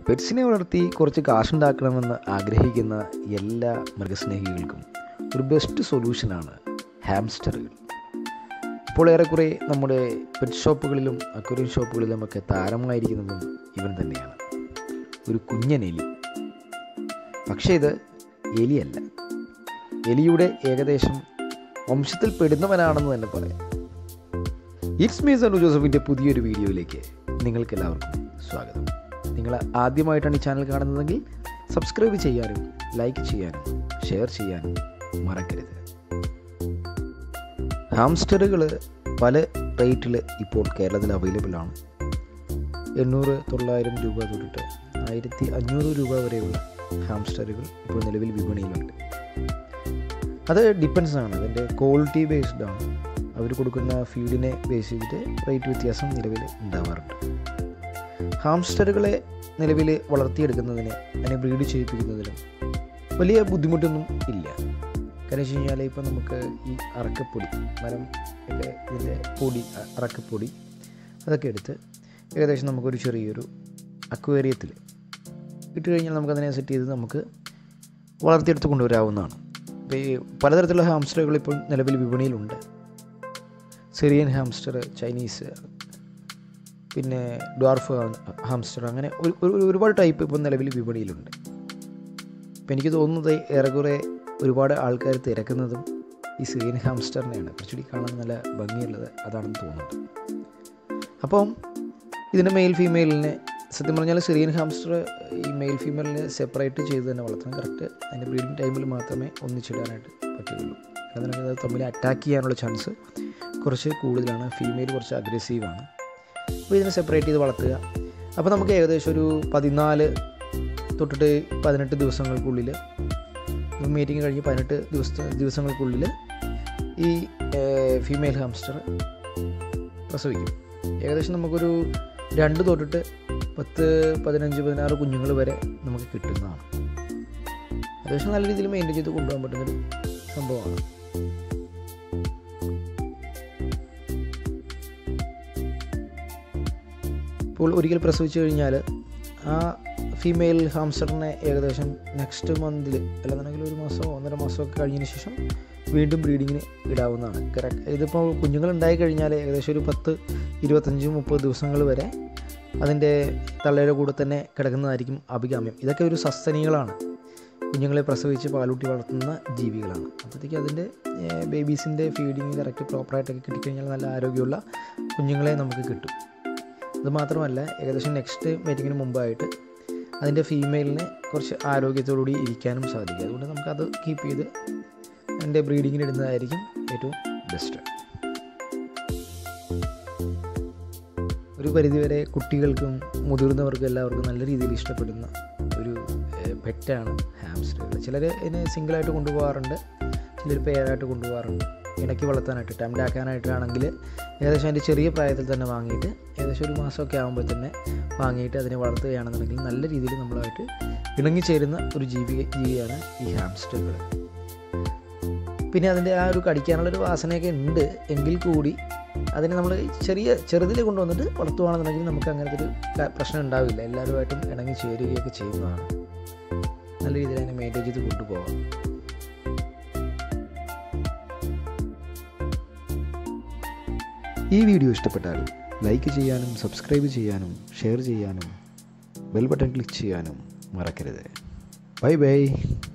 പെറ്റ്സിനെ വളർത്തി കുറച്ച് കാശുണ്ടാക്കണമെന്ന് ആഗ്രഹിക്കുന്ന എല്ലാ മൃഗസ്നേഹികൾക്കും ഒരു ബെസ്റ്റ് സൊല്യൂഷനാണ് ഹാംസ്റ്ററുകൾ ഇപ്പോൾ ഏറെക്കുറെ നമ്മുടെ പെറ്റ് ഷോപ്പുകളിലും അക്വറിയം ഷോപ്പുകളിലുമൊക്കെ താരമായിരിക്കുന്നതും ഇവൻ തന്നെയാണ് ഒരു കുഞ്ഞൻ എലി പക്ഷേ ഇത് എലിയല്ല എലിയുടെ ഏകദേശം വംശത്തിൽ പെടുന്നവനാണെന്ന് തന്നെ പറയാം ഇറ്റ്സ് മീ സനു ജോസഫിൻ്റെ പുതിയൊരു വീഡിയോയിലേക്ക് നിങ്ങൾക്ക് എല്ലാവർക്കും സ്വാഗതം നിങ്ങൾ ആദ്യമായിട്ടാണ് ഈ ചാനൽ കാണുന്നതെങ്കിൽ സബ്സ്ക്രൈബ് ചെയ്യാനും ലൈക്ക് ചെയ്യാനും ഷെയർ ചെയ്യാനും മറക്കരുത് ഹാംസ്റ്ററുകൾ പല റേറ്റിൽ ഇപ്പോൾ കേരളത്തിൽ അവൈലബിൾ ആണ് എണ്ണൂറ് തൊള്ളായിരം രൂപ തൊട്ടിട്ട് ആയിരത്തി അഞ്ഞൂറ് രൂപ വരെയുള്ള ഹാംസ്റ്ററുകൾ ഇപ്പോൾ നിലവിൽ വിപണിയിലുണ്ട് അത് ഡിപ്പെൻസ് ആണ് അതിൻ്റെ ക്വാളിറ്റി ബേസ്ഡ് ആണ് അവർ കൊടുക്കുന്ന ഫീഡിനെ ബേസ് ചെയ്തിട്ട് റേറ്റ് വ്യത്യാസം നിലവിൽ ഉണ്ടാവാറുണ്ട് ഹാംസ്റ്ററുകളെ നിലവിൽ വളർത്തിയെടുക്കുന്നതിന് അതിനെ ബ്രീഡ് ചെയ്യിപ്പിക്കുന്നതിനും വലിയ ബുദ്ധിമുട്ടൊന്നും ഇല്ല കാരണം വെച്ച് കഴിഞ്ഞാൽ ഇപ്പോൾ നമുക്ക് ഈ അറക്കപ്പൊടി മരം ഒക്കെ ഇതിൻ്റെ പൊടി അ- അറക്കപ്പൊടി അതൊക്കെ എടുത്ത് ഏകദേശം നമുക്കൊരു ചെറിയൊരു അക്വേറിയത്തിൽ ഇട്ട് കഴിഞ്ഞാൽ നമുക്കതിനെ സെറ്റ് ചെയ്ത് നമുക്ക് വളർത്തിയെടുത്ത് കൊണ്ടുവരാവുന്നതാണ് ഇപ്പോൾ ഈ പലതരത്തിലുള്ള ഹാംസ്റ്ററുകൾ ഇപ്പോൾ നിലവിൽ വിപണിയിലുണ്ട് സിറിയൻ ഹാംസ്റ്റർ ചൈനീസ് പിന്നെ ഡ്വാർഫ് ഹാംസ്റ്റർ അങ്ങനെ ഒരു- ഒരു- ഒരുപാട് ടൈപ്പ് ഇപ്പോൾ നിലവിൽ വിപണിയിലുണ്ട് ഇപ്പം എനിക്ക് തോന്നുന്നത് ഏറെക്കുറെ ഒരുപാട് ആൾക്കാർ തിരക്കുന്നതും ഈ സിറിയൻ ഹാംസ്റ്ററിനെയാണ് കുറച്ചുകൂടി കാണാൻ നല്ല ഭംഗിയുള്ളത് അതാണെന്ന് തോന്നുന്നുണ്ട് അപ്പം ഇതിൻ്റെ മെയിൽ ഫീമെയിലിനെ സത്യം പറഞ്ഞാൽ സിറിയൻ ഹാംസ്റ്റർ ഈ മെയിൽ ഫീമെയിലിനെ സെപ്പറേറ്റ് ചെയ്ത് തന്നെ വളർത്തണം കറക്റ്റ് അതിൻ്റെ ബ്രീഡിംഗ് ടൈമിൽ മാത്രമേ ഒന്നിച്ചിടാനായിട്ട് പറ്റുകയുള്ളൂ കാരണം അത് തമ്മിൽ അറ്റാക്ക് ചെയ്യാനുള്ള ചാൻസ് കുറച്ച് കൂടുതലാണ് ഫീമെയിൽ കുറച്ച് അഗ്രസീവാണ് അപ്പോൾ ഇതിനെ സെപ്പറേറ്റ് ചെയ്ത് വളർത്തുക അപ്പോൾ നമുക്ക് ഏകദേശം ഒരു പതിനാല് തൊട്ടിട്ട് പതിനെട്ട് ദിവസങ്ങൾക്കുള്ളിൽ മീറ്റിംഗ് കഴിഞ്ഞ് പതിനെട്ട് ദിവസ ദിവസങ്ങൾക്കുള്ളിൽ ഈ ഫീമെയിൽ ഹാംസ്റ്റർ പ്രസവിക്കും ഏകദേശം നമുക്കൊരു രണ്ട് തൊട്ടിട്ട് പത്ത് പതിനഞ്ച് പതിനാറ് കുഞ്ഞുങ്ങൾ വരെ നമുക്ക് കിട്ടുന്നതാണ് അത്യാവശ്യം നല്ല രീതിയിൽ മെയിൻറ്റെയിൻ ചെയ്ത് കൊണ്ടുപോകാൻ പറ്റുന്നൊരു സംഭവമാണ് ഇപ്പോൾ ഒരിക്കൽ പ്രസവിച്ചു കഴിഞ്ഞാൽ ആ ഫീമെയിൽ ഹാംസ്റ്ററിനെ ഏകദേശം നെക്സ്റ്റ് മന്തിൽ അല്ലാന്നുണ്ടെങ്കിൽ ഒരു മാസമോ ഒന്നര മാസമോ ഒക്കെ കഴിഞ്ഞതിന് ശേഷം വീണ്ടും ബ്രീഡിങ്ങിന് ഇടാവുന്നതാണ് കറക്റ്റ് ഇതിപ്പോൾ കുഞ്ഞുങ്ങൾ ഉണ്ടായി കഴിഞ്ഞാൽ ഏകദേശം ഒരു പത്ത് ഇരുപത്തഞ്ച് മുപ്പത് ദിവസങ്ങൾ വരെ അതിൻ്റെ തള്ളയുടെ കൂടെ തന്നെ കിടക്കുന്നതായിരിക്കും അഭികാമ്യം ഇതൊക്കെ ഒരു സസ്തനികളാണ് കുഞ്ഞുങ്ങളെ പ്രസവിച്ച് പാലൂട്ടി വളർത്തുന്ന ജീവികളാണ് അപ്പോഴത്തേക്ക് അതിൻ്റെ ബേബീസിൻ്റെ ഫീഡിങ് കറക്റ്റ് പ്രോപ്പറായിട്ടൊക്കെ കിട്ടിക്കഴിഞ്ഞാൽ നല്ല ആരോഗ്യമുള്ള കുഞ്ഞുങ്ങളെ നമുക്ക് കിട്ടും അത് മാത്രമല്ല ഏകദേശം നെക്സ്റ്റ് മീറ്റിങ്ങിന് മുമ്പായിട്ട് അതിൻ്റെ ഫീമെയിലിനെ കുറച്ച് ആരോഗ്യത്തോടുകൂടി ഇരിക്കാനും സാധിക്കും അതുകൊണ്ട് നമുക്കത് കീപ്പ് ചെയ്ത് അതിൻ്റെ ബ്രീഡിങ്ങിന് ഇടുന്നതായിരിക്കും ഏറ്റവും ബെസ്റ്റ് ഒരു പരിധിവരെ കുട്ടികൾക്കും മുതിർന്നവർക്കും എല്ലാവർക്കും നല്ല രീതിയിൽ ഇഷ്ടപ്പെടുന്ന ഒരു പെറ്റാണ് ഹാംസ്റ്ററുകൾ ചിലർ ഇതിനെ സിംഗിളായിട്ട് കൊണ്ടുപോകാറുണ്ട് ചിലർ പെയറായിട്ട് കൊണ്ടുപോകാറുണ്ട് ഇണക്കി വളർത്താനായിട്ട് ടംഡാക്കാനായിട്ടാണെങ്കിൽ ഏകദേശം അതിൻ്റെ ചെറിയ പ്രായത്തിൽ തന്നെ വാങ്ങിയിട്ട് ഏകദേശം ഒരു മാസമൊക്കെ ആകുമ്പോൾ തന്നെ വാങ്ങിയിട്ട് അതിനെ വളർത്തുകയാണെന്നുണ്ടെങ്കിൽ നല്ല രീതിയിൽ നമ്മളായിട്ട് ഇണങ്ങിച്ചേരുന്ന ഒരു ജീവി ജീവിയാണ് ഈ ഹാംസ്റ്ററുകൾ പിന്നെ അതിൻ്റെ ആ ഒരു കടിക്കാനുള്ളൊരു വാസനയൊക്കെ ഉണ്ട് എങ്കിൽ കൂടി അതിനെ നമ്മൾ ചെറിയ ചെറുതിൽ കൊണ്ടുവന്നിട്ട് വളർത്തുകയാണെന്നുണ്ടെങ്കിൽ നമുക്ക് അങ്ങനത്തെ ഒരു ക- പ്രശ്നം ഉണ്ടാവില്ല എല്ലാവരുമായിട്ടും ഇണങ്ങി ചേരുകയൊക്കെ ചെയ്യുന്നതാണ് നല്ല രീതിയിൽ അതിനെ മെയിൻറ്റെയിൻ ചെയ്ത് കൊണ്ടുപോകാം ഈ വീഡിയോ ഇഷ്ടപ്പെട്ടാൽ ലൈക്ക് ചെയ്യാനും സബ്സ്ക്രൈബ് ചെയ്യാനും ഷെയർ ചെയ്യാനും ബെൽ ബട്ടൺ ക്ലിക്ക് ചെയ്യാനും മറക്കരുത് ബൈ ബൈ